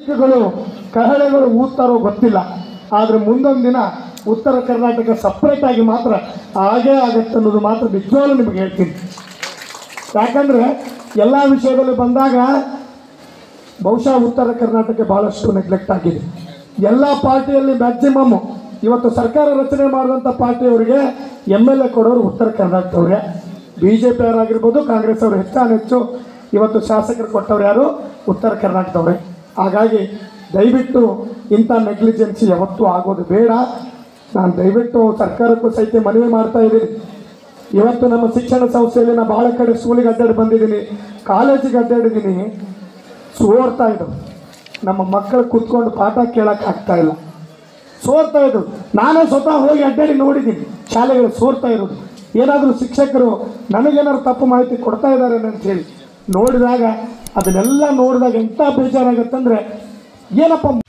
ಗಳು ಕಹಳೆಗಳು ಊದ್ತಾರೋ ಗೊತ್ತಿಲ್ಲ ಆದರೆ ಮುಂದೊಂದು ದಿನ ಉತ್ತರ ಕರ್ನಾಟಕ ಸಪ್ರೇಟ್ ಆಗಿ ಮಾತ್ರ ಹಾಗೇ ಆಗತ್ತೆ ಅನ್ನೋದು ಮಾತ್ರ ನಿಜವಾಗ್ಲೂ ನಿಮಗೆ ಹೇಳ್ತೀನಿ ಯಾಕಂದ್ರೆ ಎಲ್ಲ ವಿಷಯದಲ್ಲಿ ಬಂದಾಗ ಬಹುಶಃ ಉತ್ತರ ಕರ್ನಾಟಕ ಬಹಳಷ್ಟು ನೆಗ್ಲೆಕ್ಟ್ ಆಗಿದೆ ಎಲ್ಲ ಪಾರ್ಟಿಯಲ್ಲಿ ಮ್ಯಾಕ್ಸಿಮಮ್ ಇವತ್ತು ಸರ್ಕಾರ ರಚನೆ ಮಾಡಿದಂಥ ಪಾರ್ಟಿಯವರಿಗೆ ಎಮ್ ಎಲ್ ಎ ಕೊಡೋರು ಉತ್ತರ ಕರ್ನಾಟಕದವ್ರೆ ಬಿ ಜೆ ಪಿ ಅವರಾಗಿರ್ಬೋದು ಕಾಂಗ್ರೆಸ್ ಅವರು ಹೆಚ್ಚಾನೆಚ್ಚು ಇವತ್ತು ಶಾಸಕರು ಕೊಟ್ಟವ್ರು ಯಾರು ಉತ್ತರ ಕರ್ನಾಟಕದವ್ರೆ ಹಾಗಾಗಿ ದಯವಿಟ್ಟು ಇಂಥ ನೆಗ್ಲಿಜೆನ್ಸಿ ಯಾವತ್ತೂ ಆಗೋದು ಬೇಡ ನಾನು ದಯವಿಟ್ಟು ಸರ್ಕಾರಕ್ಕೂ ಸಹಿತ ಮನವಿ ಮಾಡ್ತಾ ಇದ್ದೀನಿ ಇವತ್ತು ನಮ್ಮ ಶಿಕ್ಷಣ ಸಂಸ್ಥೆಯಲ್ಲಿ ನಾನು ಬಹಳ ಕಡೆ ಸ್ಕೂಲಿಗೆ ಅಡ್ಡಾಡಿ ಬಂದಿದ್ದೀನಿ ಕಾಲೇಜಿಗೆ ಅಡ್ಡಾಡಿದ್ದೀನಿ ಸೋರ್ತಾ ಇದ್ದವು ನಮ್ಮ ಮಕ್ಕಳು ಕೂತ್ಕೊಂಡು ಪಾಠ ಕೇಳಕ್ಕೆ ಆಗ್ತಾ ಇಲ್ಲ ಸೋರ್ತಾ ಇದ್ರು ನಾನೇ ಸ್ವತಃ ಹೋಗಿ ಅಡ್ಡಾಡಿ ನೋಡಿದ್ದೀನಿ ಶಾಲೆಗಳು ಸೋರ್ತಾ ಇರೋದು ಏನಾದರೂ ಶಿಕ್ಷಕರು ನನಗೇನಾದ್ರು ತಪ್ಪು ಮಾಹಿತಿ ಕೊಡ್ತಾ ಇದ್ದಾರೆ ಅಂತ ಹೇಳಿ ನೋಡಿದಾಗ ಅದನ್ನೆಲ್ಲ ನೋಡಿದಾಗ ಎಂಥ ಬೇಜಾರಾಗತ್ತಂದ್ರೆ ಏನಪ್ಪ